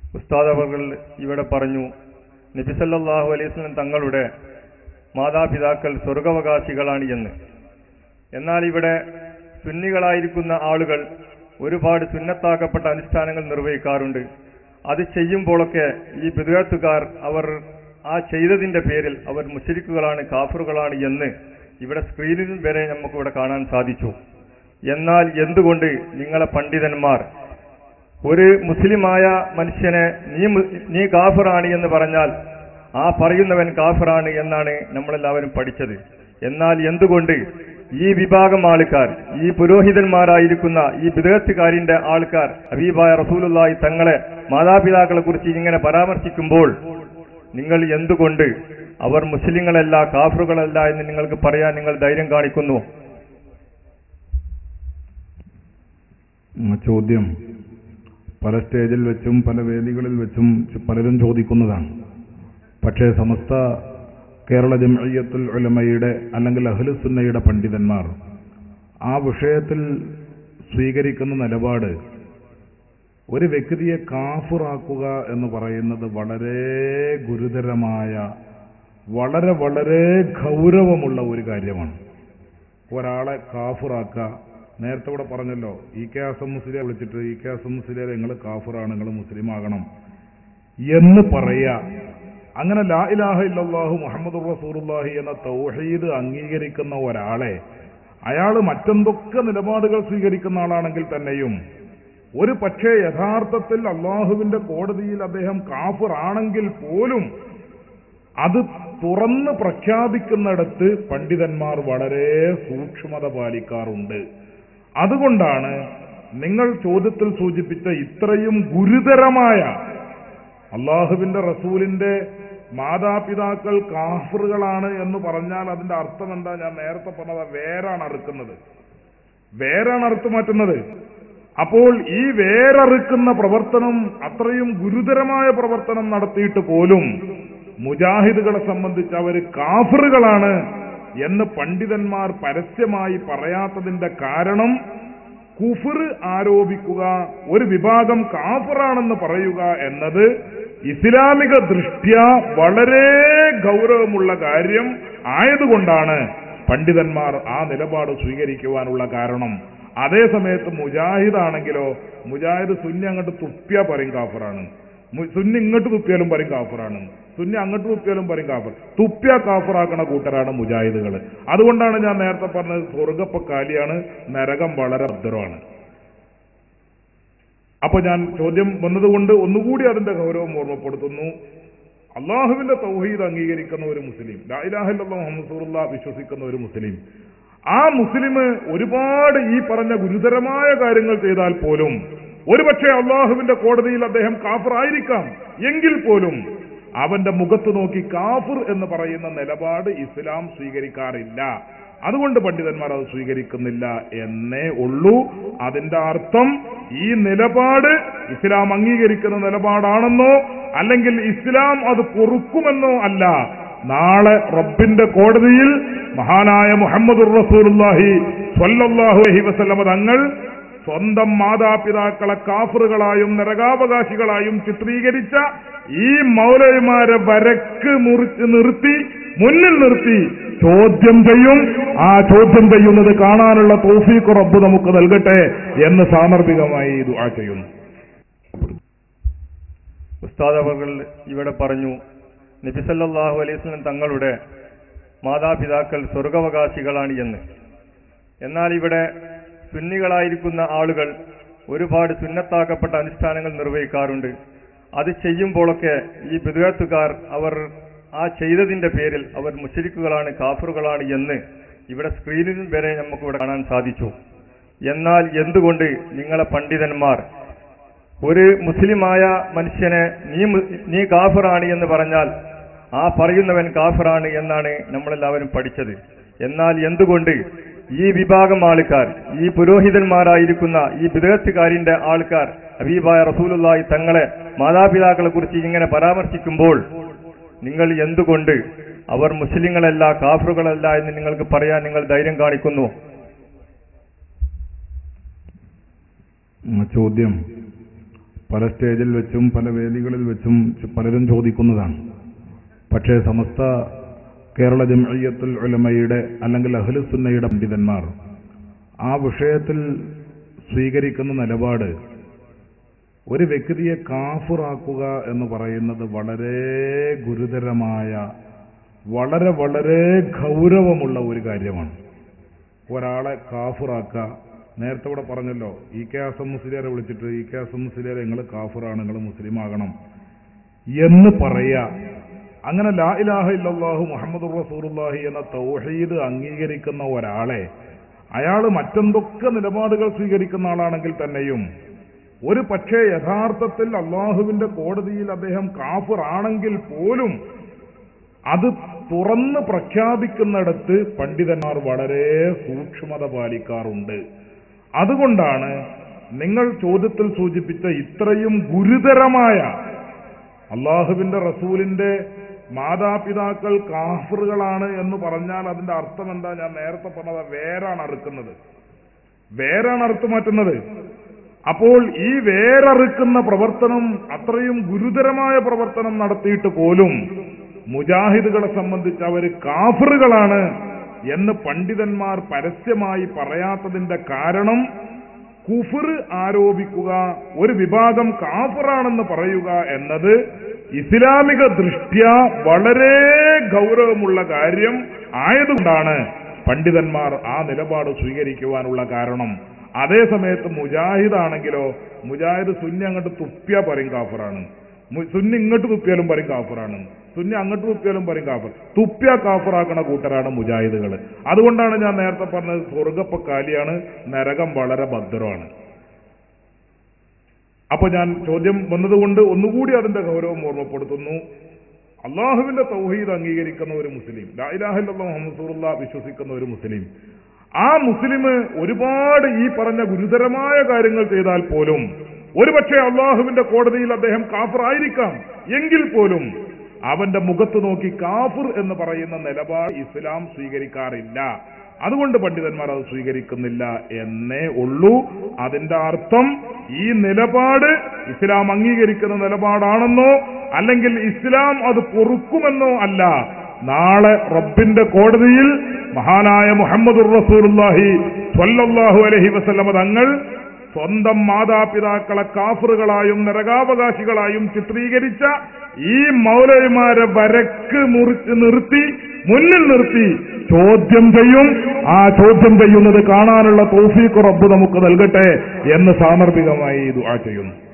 ഉസ്താദ് അവർ ഇവിടെ പറഞ്ഞു നബിസല്ലാഹു അലൈഹി വസല്ലം തങ്ങളുടെ മാതാപിതാക്കൾ സ്വർഗാവകാശികളാണ് എന്ന് എന്നാൽ ഇവിടെ സുന്നികളായിരിക്കുന്ന ആളുകൾ ഒരുപാട് സുന്നത്താക്കപ്പെട്ട അനുഷ്ഠാനങ്ങൾ നിർവഹിക്കാറുണ്ട് അത് ചെയ്യുമ്പോഴൊക്കെ ഈ ബിദുഴത്തുകാർ അവർ ആ ചെയ്തതിന്റെ പേരിൽ അവർ മുഷരിക്കുകളാണ് കാഫറുകളാണ് എന്ന് ഇവിടെ സ്ക്രീനിൽ വരെ നമുക്കിവിടെ കാണാൻ സാധിച്ചു എന്നാൽ എന്തുകൊണ്ട് നിങ്ങളെ പണ്ഡിതന്മാർ ഒരു മുസ്ലിമായ മനുഷ്യനെ നീ മു- നീ കാഫറാണ് എന്ന് പറഞ്ഞാൽ ആ പറയുന്നവൻ കാഫറാണ് എന്നാണ് നമ്മളെല്ലാവരും പഠിച്ചത് എന്നാൽ എന്തുകൊണ്ട് ഈ വിഭാഗം ആൾക്കാർ ഈ പുരോഹിതന്മാരായിരിക്കുന്ന ഈ വിദേഹത്തുകാരിന്റെ ആൾക്കാർ ഹബീബായ റസൂലുള്ളാഹി തങ്ങളെ മാതാപിതാക്കളെ കുറിച്ച് ഇങ്ങനെ പരാമർശിക്കുമ്പോൾ നിങ്ങൾ എന്തുകൊണ്ട് അവർ മുസ്ലിങ്ങളല്ല കാഫറുകളല്ല എന്ന് നിങ്ങൾക്ക് പറയാൻ നിങ്ങൾ ധൈര്യം കാണിക്കുന്നു ഉം, ചോദ്യം പല സ്റ്റേജിൽ വെച്ചും പല വേദികളിൽ വെച്ചും ചു- പലരും ചോദിക്കുന്നതാണ് പക്ഷേ സമസ്ത കേരള ജംഇയ്യത്തുൽ ഉലമയുടെ അല്ലെങ്കിൽ അഹ്ലുസുന്നയുടെ പണ്ഡിതന്മാർ ആ വിഷയത്തിൽ സ്വീകരിക്കുന്ന നിലപാട് ഒരു വ്യക്തിയെ കാഫിറാക്കുക എന്ന് പറയുന്നത് വളരെ ഗുരുതരമായ വളരെ വളരെ ഗൗരവമുള്ള ഒരു കാര്യമാണ് ഒരാളെ കാഫിറാക്കുക നേരത്തെ ഇവിടെ പറഞ്ഞല്ലോ ഇ കെ അസം മുസ്ലിയെ വിളിച്ചിട്ട് ഇ കെ അസം മുസ്ലിയെ നിങ്ങൾ കാഫിറാണ് നിങ്ങൾ മുസ്ലിം ആകണം എന്ന് പറയുക അങ്ങനെ ലാ ഇലാഹ ഇല്ലല്ലാഹു മുഹമ്മദ് റസൂലുള്ളാഹി എന്ന തൗഹീദ് അംഗീകരിക്കുന്ന ഒരാളെ അയാൾ മറ്റെന്തൊക്കെ നിലപാടുകൾ സ്വീകരിക്കുന്ന ആളാണെങ്കിൽ തന്നെയും ഒരു പക്ഷേ യഥാർത്ഥത്തിൽ അള്ളാഹുവിന്റെ കോടതിയിൽ അദ്ദേഹം കാഫിർ ആണെങ്കിൽ പോലും അത് തുറന്ന് പ്രഖ്യാപിക്കുന്നിടത്ത് പണ്ഡിതന്മാർ വളരെ സൂക്ഷ്മത പാലിക്കാറുണ്ട് അതുകൊണ്ടാണ് നിങ്ങൾ ചോദ്യത്തിൽ സൂചിപ്പിച്ച ഇത്രയും ഗുരുതരമായ അള്ളാഹുവിന്റെ റസൂലിന്റെ മാതാപിതാക്കൾ കാഫറുകളാണ് എന്ന് പറഞ്ഞാൽ അതിന്റെ അർത്ഥം എന്താ ഞാൻ നേരത്തെ പറഞ്ഞത് വേരാണ് അറുക്കുന്നത് വേരാണ് അറുത്തു മാറ്റുന്നത് അപ്പോൾ ഈ വേരറുക്കുന്ന പ്രവർത്തനം അത്രയും ഗുരുതരമായ പ്രവർത്തനം നടത്തിയിട്ട് പോലും മുജാഹിദുകളെ സംബന്ധിച്ച് അവർ കാഫറുകളാണ് എന്ന് പണ്ഡിതന്മാർ പരസ്യമായി പറയാത്തതിന്റെ കാരണം കുഫർ ആരോപിക്കുക ഒരു വിഭാഗം കാഫറാണെന്ന് പറയുക എന്നത് ഇസ്ലാമിക ദൃഷ്ട്യ വളരെ ഗൗരവമുള്ള കാര്യം ആയതുകൊണ്ടാണ് പണ്ഡിതന്മാർ ആ നിലപാട് സ്വീകരിക്കുവാനുള്ള കാരണം അതേ സമയത്ത് മുജാഹിദ് ആണെങ്കിലോ മുജാഹിദ് സുന്നി അങ്ങോട്ട് തുപ്പിയാ പറയും കാഫറാണ് മു- സുന്നി ഇങ്ങോട്ട് തുപ്പിയാലും പറയും കാഫറാണ് സുന്നി അങ്ങോട്ട് തുപ്പിയാലും പറയും കാഫർ തുപ്പിയ കാഫറാക്കണ കൂട്ടരാണ് മുജാഹിദുകൾ അതുകൊണ്ടാണ് ഞാൻ നേരത്തെ പറഞ്ഞത് സ്വർഗപ്പ കാലിയാണ് നരകം വളരെ ഭദ്രമാണ് അപ്പൊ ഞാൻ ചോദ്യം വന്നതുകൊണ്ട് ഒന്നുകൂടി അതിന്റെ ഗൗരവം ഓർമ്മപ്പെടുത്തുന്നു അള്ളാഹുവിന്റെ തൗഹീദ് അംഗീകരിക്കുന്ന ഒരു മുസ്ലിം ലായിലാഹില്ലാ മുഹമ്മദ് റസൂലുള്ളാ വിശ്വസിക്കുന്ന ഒരു മുസ്ലിം ആ മുസ്ലിം ഒരുപാട് ഈ പറഞ്ഞ ഗുരുതരമായ കാര്യങ്ങൾ ചെയ്താൽ പോലും ഒരുപക്ഷെ അള്ളാഹുവിന്റെ കോടതിയിൽ അദ്ദേഹം കാഫർ ആയിരിക്കാം എങ്കിൽ പോലും അവന്റെ മുഖത്ത് നോക്കി കാഫിർ എന്ന് പറയുന്ന നിലപാട് ഇസ്ലാം സ്വീകരിക്കാറില്ല അതുകൊണ്ട് പണ്ഡിതന്മാർ അത് സ്വീകരിക്കുന്നില്ല എന്നേ ഉള്ളൂ അതിന്റെ അർത്ഥം ഈ നിലപാട് ഇസ്ലാം അംഗീകരിക്കുന്ന നിലപാടാണെന്നോ അല്ലെങ്കിൽ ഇസ്ലാം അത് പൊറുക്കുമെന്നോ അല്ല നാളെ റബ്ബിന്റെ കോടതിയിൽ മഹാനായ മുഹമ്മദ് റസൂലുള്ളാഹി സ്വല്ലല്ലാഹു അലൈഹി വസല്ലമ തങ്ങൾ സ്വന്തം മാതാപിതാക്കളെ കാഫറുകളായും നരകാവകാശികളായും ചിത്രീകരിച്ച ഈ മൗലവിമാരെ വരക്ക് മുറിച്ച് നിർത്തി മുന്നിൽ നിർത്തി ചോദ്യം ചെയ്യും ആ ചോദ്യം ചെയ്യുന്നത് കാണാനുള്ള തോഫീക്ക് റബ്ബ് നമുക്ക് നൽകട്ടെ എന്ന് സാന്ദർഭികമായി ദുആ ചെയ്യുന്നു ഉസ്താദ് അവർ ഇവിടെ പറഞ്ഞു നബിസല്ലാഹു അലൈഹി വസല്ലം തങ്ങളുടെ മാതാപിതാക്കൾ സ്വർഗാവകാശികളാണ് എന്ന് എന്നാൽ ഇവിടെ സുന്നികളായിരിക്കുന്ന ആളുകൾ ഒരുപാട് സുന്നത്താക്കപ്പെട്ട അനുഷ്ഠാനങ്ങൾ നിർവഹിക്കാറുണ്ട് അത് ചെയ്യുമ്പോഴൊക്കെ ഈ ബിദുഴത്തുകാർ അവർ ആ ചെയ്തതിന്റെ പേരിൽ അവർ മുഷരിക്കുകളാണ് കാഫറുകളാണ് എന്ന് ഇവിടെ സ്ക്രീനിൽ വരെ നമുക്കിവിടെ കാണാൻ സാധിച്ചു എന്നാൽ എന്തുകൊണ്ട് നിങ്ങളെ പണ്ഡിതന്മാർ ഒരു മുസ്ലിമായ മനുഷ്യനെ നീ മു- നീ കാഫറാണ് എന്ന് പറഞ്ഞാൽ ആ പറയുന്നവൻ കാഫറാണ് എന്നാണ് നമ്മളെല്ലാവരും പഠിച്ചത് എന്നാൽ എന്തുകൊണ്ട് ഈ വിഭാഗം ആൾക്കാർ ഈ പുരോഹിതന്മാരായിരിക്കുന്ന ഈ വിദേഹത്തുകാരിന്റെ ആൾക്കാർ ഹബീബായ റസൂലുള്ളാഹി തങ്ങളെ മാതാപിതാക്കളെ കുറിച്ച് ഇങ്ങനെ പരാമർശിക്കുമ്പോൾ നിങ്ങൾ എന്തുകൊണ്ട് അവർ മുസ്ലിങ്ങളല്ല കാഫറുകളല്ല എന്ന് നിങ്ങൾക്ക് പറയാൻ നിങ്ങൾ ധൈര്യം കാണിക്കുന്നു ഉം, ചോദ്യം പല സ്റ്റേജിൽ വെച്ചും പല വേദികളിൽ വെച്ചും ച- പലരും ചോദിക്കുന്നതാണ് പക്ഷേ സമസ്ത കേരള ജംഇയ്യത്തുൽ ഉലമയുടെ അല്ലെങ്കിൽ അഹ്ലുസുന്നയുടെ പണ്ഡിതന്മാർ ആ വിഷയത്തിൽ സ്വീകരിക്കുന്ന നിലപാട് ഒരു വ്യക്തിയെ കാഫിറാക്കുക എന്ന് പറയുന്നത് വളരെ ഗുരുതരമായ വളരെ വളരെ ഗൗരവമുള്ള ഒരു കാര്യമാണ് ഒരാളെ കാഫിറാക്കുക നേരത്തെ ഇവിടെ പറഞ്ഞല്ലോ ഇ കെ അസം മുസ്ലിയാരെ വിളിച്ചിട്ട് ഇ കെ അസം മുസ്ലിയാരെ നിങ്ങൾ കാഫിറാണ് നിങ്ങൾ മുസ്ലിം ആകണം എന്ന് പറയാ അങ്ങനെ ലാ ഇലാഹ ഇല്ലല്ലാഹു മുഹമ്മദ് റസൂലുള്ളാഹി എന്ന തൗഹീദ് അംഗീകരിക്കുന്ന ഒരാളെ അയാൾ മറ്റെന്തൊക്കെ നിലപാടുകൾ സ്വീകരിക്കുന്ന ആളാണെങ്കിൽ തന്നെയും ഒരു പക്ഷേ യഥാർത്ഥത്തിൽ അള്ളാഹുവിന്റെ കോടതിയിൽ അദ്ദേഹം കാഫിർ ആണെങ്കിൽ പോലും അത് തുറന്ന് പ്രഖ്യാപിക്കുന്നിടത്ത് പണ്ഡിതന്മാർ വളരെ സൂക്ഷ്മത പാലിക്കാറുണ്ട് അതുകൊണ്ടാണ് നിങ്ങൾ ചോദ്യത്തിൽ സൂചിപ്പിച്ച ഇത്രയും ഗുരുതരമായ അള്ളാഹുവിന്റെ റസൂലിന്റെ മാതാപിതാക്കൾ കാഫറുകളാണ് എന്ന് പറഞ്ഞാൽ അതിന്റെ അർത്ഥം എന്താ ഞാൻ നേരത്തെ പറഞ്ഞത് വേരാണ് അറുക്കുന്നത് വേരാണ് അറുത്ത് മാറ്റുന്നത് അപ്പോൾ ഈ വേരറുക്കുന്ന പ്രവർത്തനം അത്രയും ഗുരുതരമായ പ്രവർത്തനം നടത്തിയിട്ട് പോലും മുജാഹിദുകളെ സംബന്ധിച്ച് അവർ കാഫറുകളാണ് എന്ന് പണ്ഡിതന്മാർ പരസ്യമായി പറയാത്തതിന്റെ കാരണം കുഫർ ആരോപിക്കുക ഒരു വിഭാഗം കാഫറാണെന്ന് പറയുക എന്നത് ഇസ്ലാമിക ദൃഷ്ട്യ വളരെ ഗൗരവമുള്ള കാര്യം ആയതുകൊണ്ടാണ് പണ്ഡിതന്മാർ ആ നിലപാട് സ്വീകരിക്കുവാനുള്ള കാരണം അതേ സമയത്ത് മുജാഹിദ് ആണെങ്കിലോ മുജാഹിദ് സുന്നി അങ്ങോട്ട് തുപ്പിയാ പറയും കാഫറാണ് മു- സുന്നി ഇങ്ങോട്ട് തുപ്പിയാലും പറയും കാഫറാണ് സുന്നി അങ്ങോട്ട് തുപ്പിയാലും പറയും കാഫർ തുപ്പിയ കാഫറാക്കണ കൂട്ടരാണ് മുജാഹിദുകൾ അതുകൊണ്ടാണ് ഞാൻ നേരത്തെ പറഞ്ഞത് സ്വർഗപ്പ കാലിയാണ് നരകം വളരെ ഭദ്രമാണ് അപ്പൊ ഞാൻ ചോദ്യം വന്നതുകൊണ്ട് ഒന്നുകൂടി അതിന്റെ ഗൗരവം ഓർമ്മപ്പെടുത്തുന്നു അള്ളാഹുവിന്റെ തൗഹീദ് അംഗീകരിക്കുന്ന ഒരു മുസ്ലിം ലായിലാഹില്ലാ മുഹമ്മദ് വിശ്വസിക്കുന്ന ഒരു മുസ്ലിം ആ മുസ്ലിം ഒരുപാട് ഈ പറഞ്ഞ ഗുരുതരമായ കാര്യങ്ങൾ ചെയ്താൽ പോലും ഒരുപക്ഷെ അള്ളാഹുവിന്റെ കോടതിയിൽ അദ്ദേഹം കാഫർ ആയിരിക്കാം എങ്കിൽ പോലും അവന്റെ മുഖത്ത് നോക്കി കാഫിർ എന്ന് പറയുന്ന നിലപാട് ഇസ്ലാം സ്വീകരിക്കാറില്ല അതുകൊണ്ട് പണ്ഡിതന്മാർ അത് സ്വീകരിക്കുന്നില്ല എന്നേ ഉള്ളൂ അതിന്റെ അർത്ഥം ഈ നിലപാട് ഇസ്ലാം അംഗീകരിക്കുന്ന നിലപാടാണെന്നോ അല്ലെങ്കിൽ ഇസ്ലാം അത് പൊറുക്കുമെന്നോ അല്ല നാളെ റബ്ബിന്റെ കോടതിയിൽ മഹാനായ മുഹമ്മദ് റസൂലുള്ളാഹി സ്വല്ലല്ലാഹു അലൈഹി വസല്ലമ തങ്ങൾ സ്വന്തം മാതാപിതാക്കളെ കാഫറുകളായും നരകാവകാശികളായും ചിത്രീകരിച്ച ഈ മൗലവിമാരെ വരക്ക് മുറിച്ച് നിർത്തി മുന്നിൽ നിർത്തി ചോദ്യം ചെയ്യും ആ ചോദ്യം ചെയ്യുന്നത് കാണാനുള്ള തോഫീക്ക് റബ്ബ് നമുക്ക് നൽകട്ടെ എന്ന് സാന്ദർഭികമായി ദുആ ചെയ്യുന്നു